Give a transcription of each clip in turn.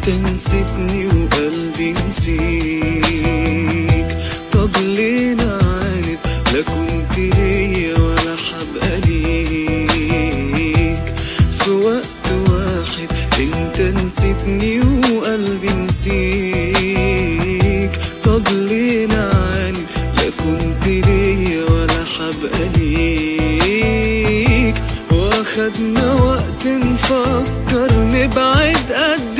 انت نسيتني وقلبي نسيك طب ليه نعاند لا كنت ليا ولا حبقى ليك في وقت واحد انت نسيتني وقلبي نسيك طب ليه نعاند لا كنت ليا ولا حبقى ليك واخدنا وقت نفكر نبعد قد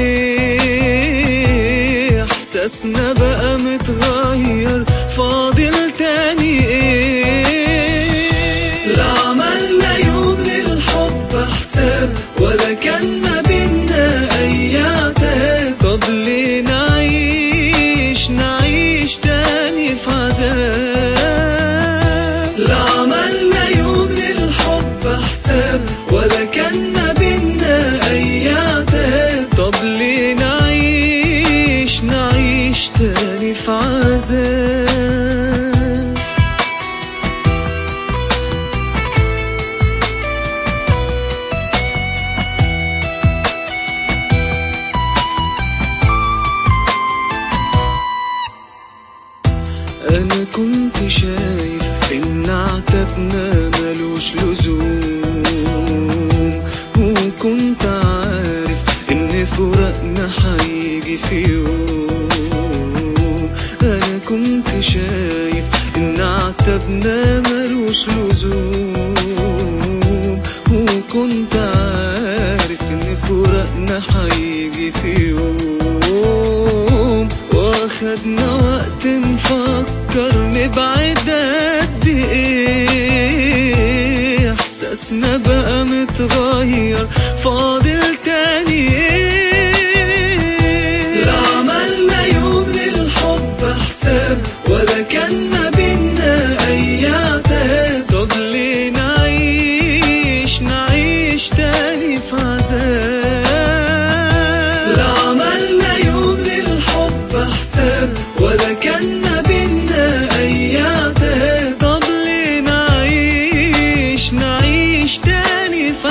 ايه احساسنا بقى متغير فاضل تاني ايه لا عملنا يوم للحب حساب ولا كان ما بينا اي عتاب طب ليه نعيش نعيش تاني في عذاب لا عملنا يوم للحب حساب ولا كان ما بينا اي عتاب طب ليه نعيش نعيش تاني في عذاب انا كنت شايف ان عتبنا ملوش لزوم وكنت عارف ان فراقنا هيجي في يوم انا كنت شايف ان عتبنا ملوش لزوم وكنت عارف ان فراقنا هيجي في يوم واخدنا وقت نفكر نبعد قد ايه احساسنا بقى متغير فاضل تاني ايه لا عملنا يوم للحب حساب ولا كان ما بينا اي عتاب طب ليه نعيش نعيش تاني في عذاب لا عملنا يوم للحب حساب ولا كان ما بينا اي عتاب طب ليه نعيش نعيش تاني في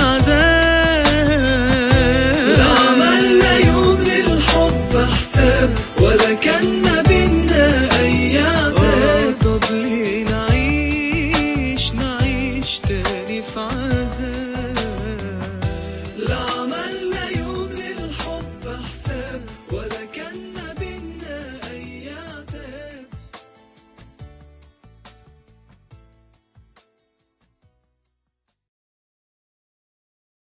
عذاب لا عملنا يوم للحب حساب ولا كان ما بينا اي عتاب طب ليه نعيش نعيش تاني في عذاب لا عملنا يوم للحب حساب ولا